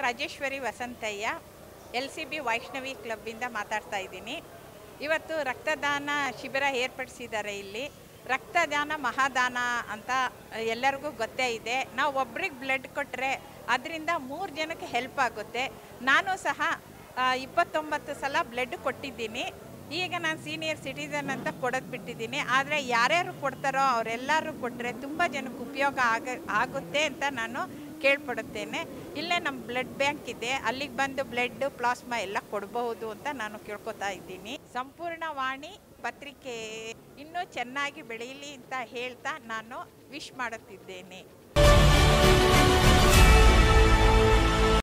Rajeshwari Vasanthayya L C B Vaishnavi ಕ್ಲಬ್ಬಿಂದ ಮಾತಾಡ್ತಾ ಇದ್ದೀನಿ ಇವತ್ತು ರಕ್ತದಾನ ಶಿಬಿರ ಏರ್ಪಡಿಸಿದ್ದಾರೆ ಇಲ್ಲಿ ರಕ್ತದಾನ ಮಹಾದಾನ ಅಂತ ಎಲ್ಲರಿಗೂ ಗೊತ್ತೇ ಇದೆ ನಾವು ಒಬ್ರಿಗೆ ಬ್ಲಡ್ ಕೊಟ್ಟರೆ ಅದರಿಂದ ಮೂರು ಜನಕ್ಕೆ ಹೆಲ್ಪ್ ಆಗುತ್ತೆ ನಾನು ಸಹ ಆ, ಇಪ್ಪತ್ತೊಂಬತ್ತು ಸಲ ಬ್ಲಡ್ ಕೊಟ್ಟಿದ್ದೀನಿ ಈಗ ನಾನು ಸೀನಿಯರ್ ಸಿಟಿಸನ್ ಅಂತ ಕೊಡೋದು ಬಿಟ್ಟಿದ್ದೀನಿ ಆದರೆ ಯಾರ್ಯಾರು ಕೊಡ್ತಾರೋ ಅವರೆಲ್ಲರೂ ಕೊಟ್ಟರೆ ತುಂಬ ಜನಕ್ಕೆ ಉಪಯೋಗ ಆಗ ಆಗುತ್ತೆ ಅಂತ ನಾನು ಕೇಳ್ಪಡುತ್ತೇನೆ ಇಲ್ಲೇ ನಮ್ಮ ಬ್ಲಡ್ ಬ್ಯಾಂಕ್ ಇದೆ ಅಲ್ಲಿಗೆ ಬಂದು ಬ್ಲಡ್ ಪ್ಲಾಸ್ಮಾ ಎಲ್ಲ ಕೊಡಬಹುದು ಅಂತ ನಾನು ಕೇಳ್ಕೊತಾ ಇದ್ದೀನಿ ಸಂಪೂರ್ಣ ವಾಣಿ ಪತ್ರಿಕೆ ಇನ್ನೂ ಚೆನ್ನಾಗಿ ಬೆಳೀಲಿ ಅಂತ ಹೇಳ್ತಾ ನಾನು ವಿಶ್ ಮಾಡುತ್ತಿದ್ದೇನೆ